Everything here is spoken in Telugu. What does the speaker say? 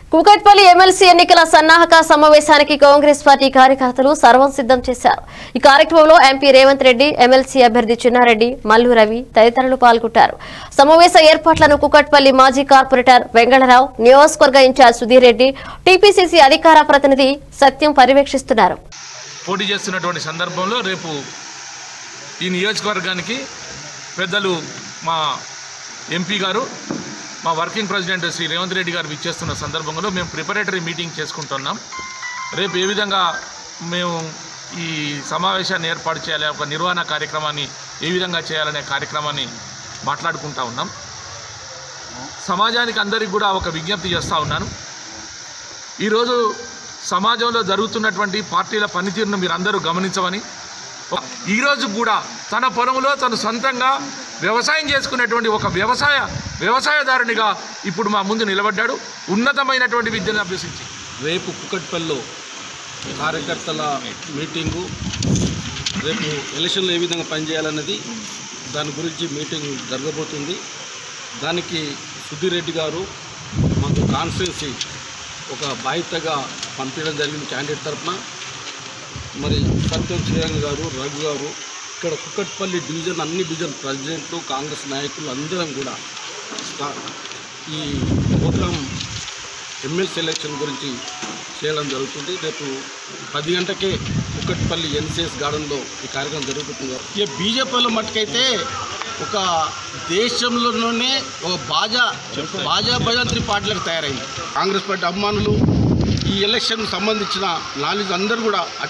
కూకట్పల్లి ఎమ్మెల్సీ ఎన్నికల సన్నాహక సమావేశానికి కాంగ్రెస్ పార్టీ కార్యకర్తలు సర్వం సిద్ధం చేశారు ఈ కార్యక్రమంలో ఎంపీ రేవంత్ రెడ్డి ఎమ్మెల్సీ అభ్యర్థి చిన్నారెడ్డి మల్లు రవి తదితరులు పాల్గొంటారు సమావేశ ఏర్పాట్లను కూకట్పల్లి మాజీ కార్పొరేటర్ వెంగళరావు నియోజకవర్గ ఇన్ఛార్జ్ సుధీర్ రెడ్డి టీపీసీసీ అధికార ప్రతినిధి సత్యం పర్యవేక్షిస్తున్నారు పోటీ చేస్తున్నటువంటి సందర్భంలో రేపు ఈ నియోజకవర్గానికి పెద్దలు మా ఎంపీ గారు మా వర్కింగ్ ప్రెసిడెంట్ శ్రీ రేవంత్ రెడ్డి గారు ఇచ్చేస్తున్న సందర్భంలో మేము ప్రిపరేటరీ మీటింగ్ చేసుకుంటున్నాం రేపు ఏ విధంగా మేము ఈ సమావేశాన్ని ఏర్పాటు చేయాలి ఒక నిర్వహణ కార్యక్రమాన్ని ఏ విధంగా చేయాలనే కార్యక్రమాన్ని మాట్లాడుకుంటా ఉన్నాం సమాజానికి అందరికీ కూడా ఒక విజ్ఞప్తి చేస్తూ ఉన్నాను ఈరోజు సమాజంలో జరుగుతున్నటువంటి పార్టీల పనితీరును మీరు అందరూ గమనించమని ఈరోజు కూడా తన పొలంలో తను సొంతంగా వ్యవసాయం చేసుకునేటువంటి ఒక వ్యవసాయ వ్యవసాయదారునిగా ఇప్పుడు మా ముందు నిలబడ్డాడు ఉన్నతమైనటువంటి విద్యను అభ్యసించి రేపు కుక్కట్పల్లిలో కార్యకర్తల మీటింగు రేపు ఎలక్షన్లో ఏ విధంగా పనిచేయాలన్నది దాని గురించి మీటింగ్ జరగబోతుంది దానికి సుధీర్ రెడ్డి గారు మాకు కాన్ఫరెన్సీ ఒక బాధ్యతగా పంపించడం జరిగింది క్యాండిడేట్ తరఫున మరి సత్యం శ్రీరంగ్ గారు రఘు గారు ఇక్కడ కుక్కట్పల్లి డివిజన్ అన్ని డివిజన్ ప్రెసిడెంట్లు కాంగ్రెస్ నాయకులు అందరం కూడా స్టా- ఈ ప్రోగ్రాం ఎమ్మెల్సీ ఎలక్షన్ గురించి చేయడం జరుగుతుంది రేపు పది గంటకే కుక్కట్పల్లి ఎన్సిఎస్ గార్డెన్లో ఈ కార్యక్రమం జరుగుతుంది ఇక బీజేపీలో మట్టుకైతే ఒక దేశంలోనే ఒక బాజా బాజా భజంత్రి పార్టీలకు తయారైంది కాంగ్రెస్ పార్టీ అభిమానులు ఈ ఎలక్షన్ సంబంధించిన నాలెడ్జ్ అందరూ కూడా